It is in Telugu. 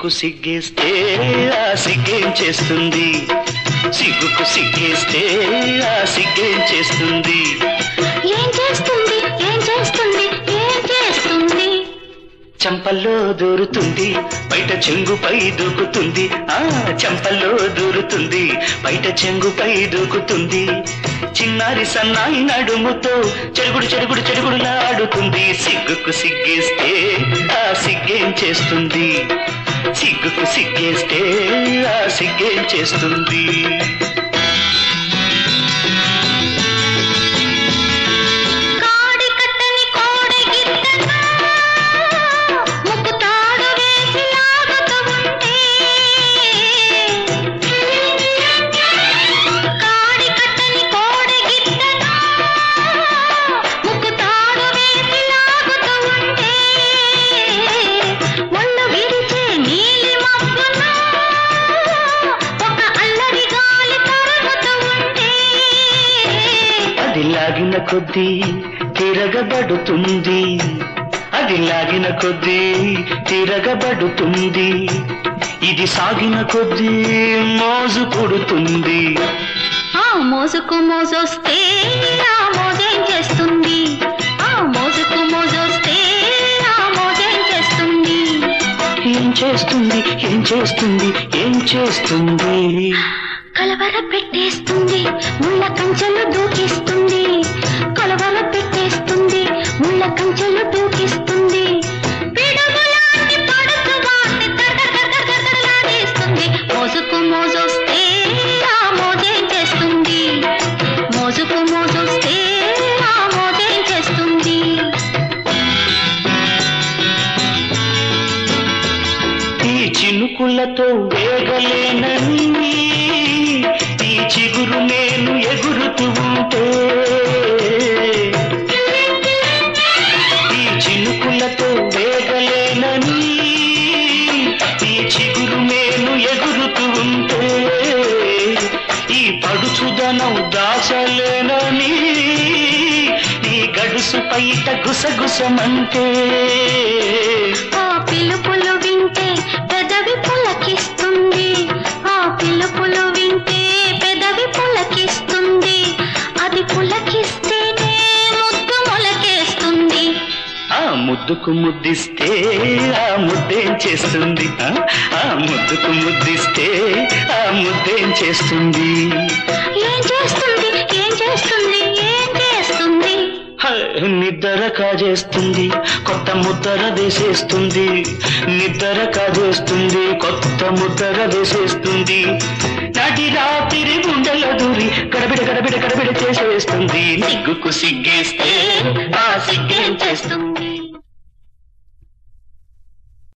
సిగ్గుకు సిగ్గేస్తే ఆ సిగ్గేం చేస్తుంది సిగ్గుకు సిగ్గేస్తే ఆ సిగ్గేం చేస్తుంది ఏం చేస్తుంది ఏం చేస్తుంది ఏం చేస్తుంది చంపల్లో దూరుతుంది బయట చెంగుపై దూకుతుంది ఆ చంపల్లో దూరుతుంది బయట చెంగుపై దూకుతుంది చిన్నారి సన్నాయి నడుముతో చెడుగుడు చెడుగుడు చెడుగుడులాడుతుంది సిగ్గుకు సిగ్గేస్తే ఆ సిగ్గేం చేస్తుంది సిగ్గుకు సిగ్గేస్తే ఆ సిగ్గేం చేస్తుంది కాడి కట్టని కోడి గిత్తగా ముక్కు తాడు వేసి లాగుతూ ఉంటే కాడి కట్టని కోడి గిత్తగా ముక్కు తాడు వేసి లాగుతూ ఉంటే ఒళ్ళు విరిచే నీలి మబ్బున ఒక అల్లరి గాలి తరుగుతూ ఉంటే అది లాగిన కొద్దీ తిరగబడుతుంది అది లాగిన కొద్దీ తిరగబడుతుంది ఇది సాగిన కొద్దీ మోజు పుడుతుంది ఆ మోసుకు మోజొస్తే ఆ మోజేం చేస్తుంది ఆ మోసుకు మోజొస్తే ఆ మోజేం చేస్తుంది ఏం చేస్తుంది ఏం చేస్తుంది ఏం చేస్తుంది కలవర పెట్టేస్తుంది ముళ్ళ కంచెలు దూకిస్తుంది కలవర పెట్టేస్తుంది ముళ్ళ కంచెలు దూకిస్తుంది పిడుగులాంటి పడుతు వాటిని దడదడదడదడలాడేస్తుంది. మోసుకు మోజొస్తే ఆ మోజేం చేస్తుంది మోసుకు మోజొస్తే ఆ మోజేం చేస్తుంది ఈ చినుకులతో వేగలేనని ఈ చిగురు నేను ఎగురుతూ ఉంటే ఈ చినుకులతో వేగలేనని ఈ చిగురు నేను ఎగురుతూ ఉంటే ఈ పడుచుదనం దాచలేనని ఈ గడుసు పైట గుసగుసమంటే ఆ పిలుపులు వింటే పెదవి పులకిస్తుంది ఆ పిలుపులు వింటే పెదవి పులకిస్తుంది అది పులకిస్తేనే ముద్దు మొలకేస్తుంది ఆ ముద్దుకు ముద్దిస్తే ఆ ముద్దేం చేస్తుంది ఆ? ఆ ముద్దుకు ముద్దిస్తే ఆ ముద్దేం చేస్తుంది ఏం చేస్తుంది ఏం చేస్తుంది ఏం చేస్తుంది హ, నిద్ర కాజేస్తుంది కొత్త ముద్దర వేసేస్తుంది నిద్ర కాజేస్తుంది కొత్త ముద్దర వేసేస్తుంది నడి రాత్రి గుండెల దూరి గడబిడ గడబిడ గడబిడ చేసేస్తుంది సిగ్గుకు సిగ్గేస్తే ఆ సిగ్గేం చేస్తుంది